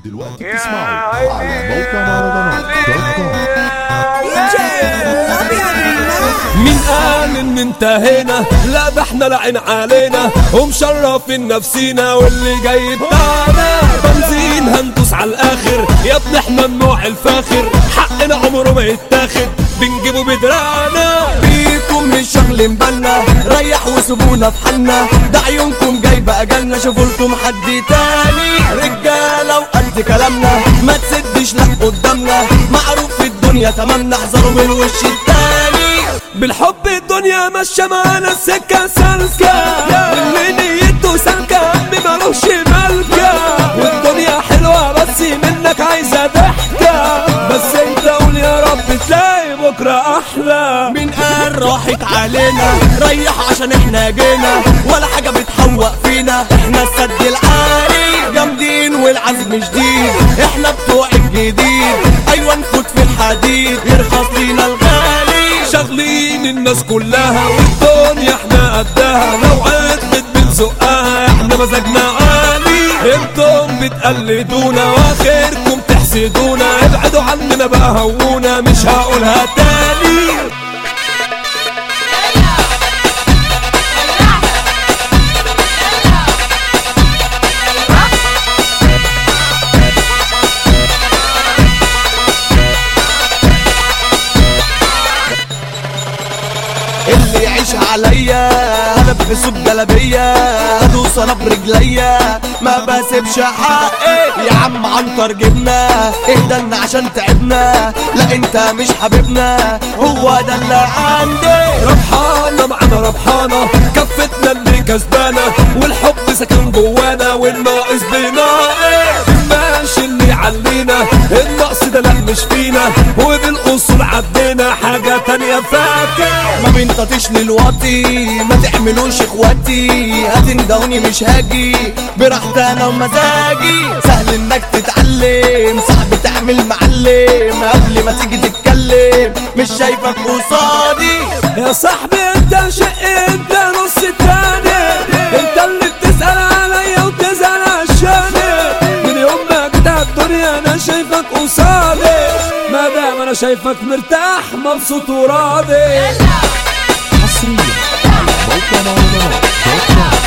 دلوقتي تسمعوا على موقع مهرجانات دوت كوم مين قال ان انتهينا لا ده احنا لعين علينا ومشرفين نفسينا واللي جاي بتاعنا بنزين هندوس على الاخر يا ابني احنا النوع الفاخر حقنا عمره ما يتاخد بنجيبه بدراعنا بيكم مش شغل مبلة ريح وسيبونا في حالنا ده عيونكم جايبة اجلنا شوفوا لكم حد تاني رجالة وقد كلامنا ما تسدش لك قدامنا معروف في الدنيا تمامنا احذروا من الوش التاني بالحب الدنيا ماشية معانا السكة سالكة واللي نيته سالكة قلبي ملوش مالكة والدنيا حلوة بس منك عايزة ضحكة بس انت قول يا رب تلاقي بكرة أحلى مين قال راحت علينا ريح عشان احنا جينا ولا حاجة بتحوق فينا احنا السد العالي جامدين والعزم شديد احنا بتوع الجديد ايوه نفوت في الحديد يرخص لينا الغالي شاغلين الناس كلها والدنيا احنا قدها لو عدت بنزقها احنا مزاجنا عالي انتم بتقلدونا واخركم تحسدونا ابعدوا عننا بقى هوونا مش هقولها تاني اللي يعيش عليا انا بحسه بجلبية هدوس انا برجليا ما بسيبش حقي يا عم عنتر جبنا اهدلنا عشان تعبنا لا انت مش حبيبنا هو ده اللي عندي ربحانة معانا ربحانة كفتنا اللي كسبانة والحب سكن جوانا والناقص بناقص ماشي اللي علينا النقص ده لا مش فينا وبالاصول عدينا حاجة تانية فاكر ما بينططش للواطي ما تعملوش اخواتي هتندهوني مش هاجي براحتي انا ومزاجي سهل انك تتعلم صعب تعمل معلم قبل ما تيجي تتكلم مش شايفك قصادي يا صاحبي انت شق انت نص التاني انت اللي بتسأل عليا وتزعل عشاني من يوم ما جيت على الدنيا انا شايفك قصادي ما دام انا شايفك مرتاح مبسوط وراضي حصريا على موقع مهرجانات دوت كوم